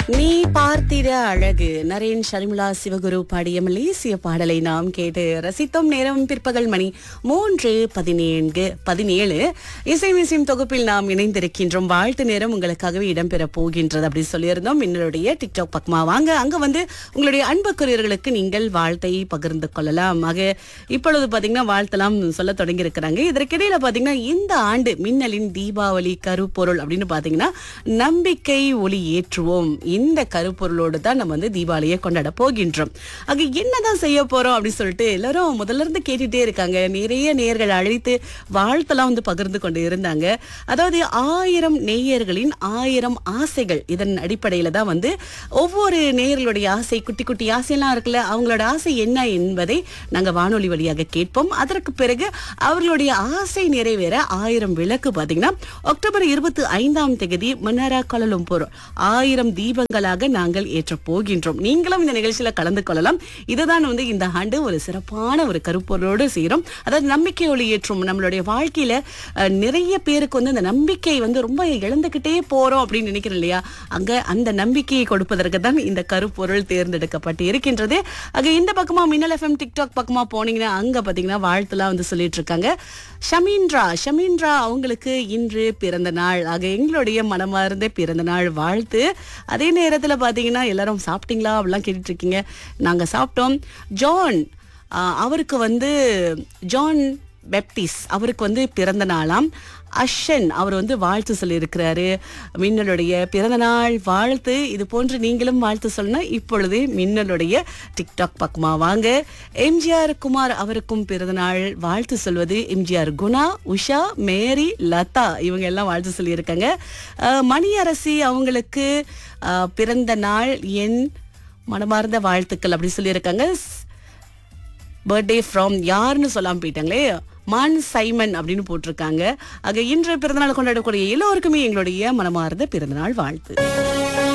நீ பார்த்திட அழகு நரேன் ஷர்மிளா சிவகுரு பாடிய மலேசிய பாடலை நாம் கேட்டு ரசித்தோம் நேரம் பிற்பகல் மணி மூன்று பதினேழு பதினேழு இசை மிசிம் தொகுப்பில் நாம் இணைந்திருக்கின்றோம் வாழ்த்து நேரம் உங்களுக்காகவே இடம்பெற போகின்றது அப்படி சொல்லியிருந்தோம் என்னுடைய டிக்டாக் பக்கமா வாங்க அங்க வந்து உங்களுடைய அன்புக்குரியவர்களுக்கு நீங்கள் வாழ்த்தை பகிர்ந்து கொள்ளலாம் ஆக இப்பொழுது பாத்தீங்கன்னா வாழ்த்தெல்லாம் சொல்ல தொடங்கி இருக்கிறாங்க இதற்கிடையில பாத்தீங்கன்னா இந்த ஆண்டு மின்னலின் தீபாவளி கருப்பொருள் அப்படின்னு பாத்தீங்கன்னா நம்பிக்கை ஒளி ஏற்றுவோம் இந்த கருப்பொருளோடு தான் நம்ம வந்து தீபாவளியை கொண்டாட போகின்றோம் ஆக என்னதான் செய்ய போறோம் அப்படின்னு சொல்லிட்டு எல்லாரும் முதல்ல இருந்து கேட்டுட்டே இருக்காங்க நிறைய நேயர்கள் அழைத்து வாழ்த்தெல்லாம் வந்து பகிர்ந்து கொண்டு இருந்தாங்க அதாவது ஆயிரம் நேயர்களின் ஆயிரம் ஆசைகள் இதன் அடிப்படையில தான் வந்து ஒவ்வொரு நேயர்களுடைய ஆசை குட்டி குட்டி ஆசையெல்லாம் இருக்குல்ல அவங்களோட ஆசை என்ன என்பதை நாங்க வானொலி வழியாக கேட்போம் அதற்கு பிறகு அவர்களுடைய ஆசை நிறைவேற ஆயிரம் விளக்கு பாத்தீங்கன்னா அக்டோபர் இருபத்தி ஐந்தாம் தேதி மன்னாரா கோலலும்பூர் ஆயிரம் தீபங்களாக நாங்கள் ஏற்ற போகின்றோம் நீங்களும் இந்த நிகழ்ச்சியில கலந்து கொள்ளலாம் இதுதான் வந்து இந்த ஆண்டு ஒரு சிறப்பான ஒரு கருப்பொருளோடு செய்கிறோம் அதாவது நம்பிக்கை ஒளி ஏற்றும் நம்மளுடைய வாழ்க்கையில அஹ், நிறைய பேருக்கு வந்து அந்த நம்பிக்கை வந்து ரொம்ப இழந்துகிட்டே போறோம் அப்படின்னு நினைக்கிறோம் இல்லையா அங்க அந்த நம்பிக்கையை கொடுப்பதற்கு தான் இந்த கருப்பொருள் தேர்ந்தெடுக்கப்பட்டு இருக்கின்றது ஆக இந்த பக்கமா மின்னல் எஃப்எம் டிக்டாக் பக்கமா போனீங்கன்னா அங்க பாத்தீங்கன்னா வாழ்த்துலாம் வந்து சொல்லிட்டு இருக்காங்க ஷமீன்ரா ஷமீன்ரா அவங்களுக்கு இன்று பிறந்த நாள் ஆக எங்களுடைய மனமார்ந்த பிறந்த நாள் வாழ்த்து அதே நேரத்துல பாத்தீங்கன்னா எல்லாரும் சாப்பிட்டீங்களா அப்படிலாம் கேட்டுட்டு இருக்கீங்க நாங்க சாப்பிட்டோம் ஜான் ஆஹ், அவருக்கு வந்து ஜான் பெப்டிஸ் அவருக்கு வந்து பிறந்த நாளாம் அஷன் அவர் வந்து வாழ்த்து சொல்லியிருக்கிறாரு மின்னலுடைய பிறந்த நாள் வாழ்த்து இது போன்று நீங்களும் வாழ்த்து சொல்லணும் இப்பொழுது மின்னலுடைய டிக்டாக் பக்கமா வாங்க எம்ஜிஆர் குமார் அவருக்கும் பிறந்த நாள் வாழ்த்து சொல்வது எம்ஜிஆர் குணா உஷா மேரி லதா இவங்க எல்லாம் வாழ்த்து சொல்லியிருக்காங்க அஹ், மணி அரசி அவங்களுக்கு அஹ், பிறந்த நாள் என் மனமார்ந்த வாழ்த்துக்கள் அப்படி சொல்லியிருக்காங்க பர்த்டே ஃப்ரம் யாருன்னு சொல்லாம போயிட்டாங்களே மான் சைமன் அப்படின்னு போட்டிருக்காங்க ஆக இன்று பிறந்தநாள் கொண்டாடக்கூடிய எல்லோருக்குமே எங்களுடைய மனமார்ந்த பிறந்தநாள் வாழ்த்து